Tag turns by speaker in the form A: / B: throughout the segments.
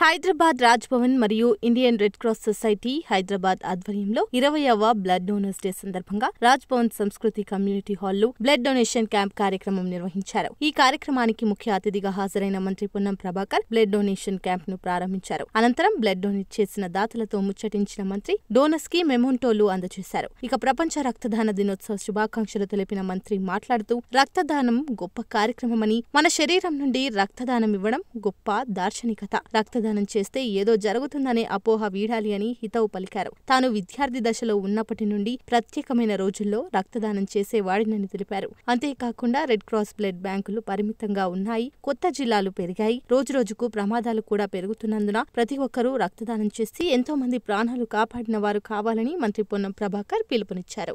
A: హైదరాబాద్ రాజ్ భవన్ మరియు Indian Red Cross Society Hyderabad ఆధ్వర్యంలో ఇరవయవ బ్లడ్ డోనర్స్ డే సందర్భంగా రాజ్ భవన్ సంస్కృతి కమ్యూనిటీ హాల్లో బ్లడ్ డొనేషన్ క్యాంప్ కార్యక్రమం నిర్వహించారు ఈ కార్యక్రమానికి ముఖ్య అతిథిగా హాజరైన మంత్రి Ponnam Prabhakar blood donation camp ను ప్రారంభించారు అనంతరం బ్లడ్ డొనేట్ చేసిన దాతలతో ముచ్చటించిన మంత్రి డోనర్స్ కి మెమోంటోలు అందజేశారు ఇక ప్రపంచ రక్తదాన దినోత్సవ శుభాకాంక్షలు తెలిపిన మంత్రి మాట్లాడుతూ రక్తదానం గొప్ప కార్యక్రమమని మన శరీరం నుండి రక్తదానం ఇవ్వడం గొప్ప దార్శనికత రక్తదానం చేస్తే ఏదో జరుగుతుందనే అపోహ వీడాలి అని హితవు పలికారు తాను విద్యార్థి దశలో ఉన్నప్పటి నుండి ప్రత్యేకమైన రోజుల్లో రక్తదానం చేసేవాడినని తెలిపారు అంతేకాకుండా రెడ్ క్రాస్ బ్లడ్ బ్యాంకులు పరిమితంగా ఉన్నాయి కొత్త జిల్లాలు పెరిగాయి రోజురోజుకు ప్రమాదాలు కూడా పెరుగుతున్నందున ప్రతి ఒక్కరూ రక్తదానం చేసి ఎంతో మంది ప్రాణాలు కాపాడిన వారు కావాలని మంత్రి పొన్నం ప్రభాకర్ పిలుపునిచ్చారు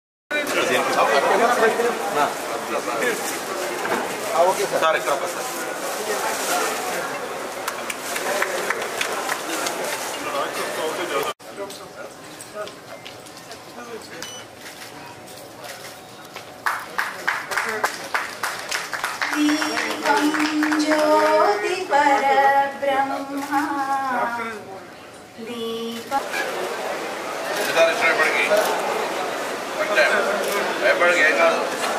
B: సార్ ఇక్కడ ఒక సార్
C: दीपं ज्योति परब्रह्मा दीपम्
B: సార్ ఇక్కడ ఇప్పటికి భయపడికి ఏం కాదు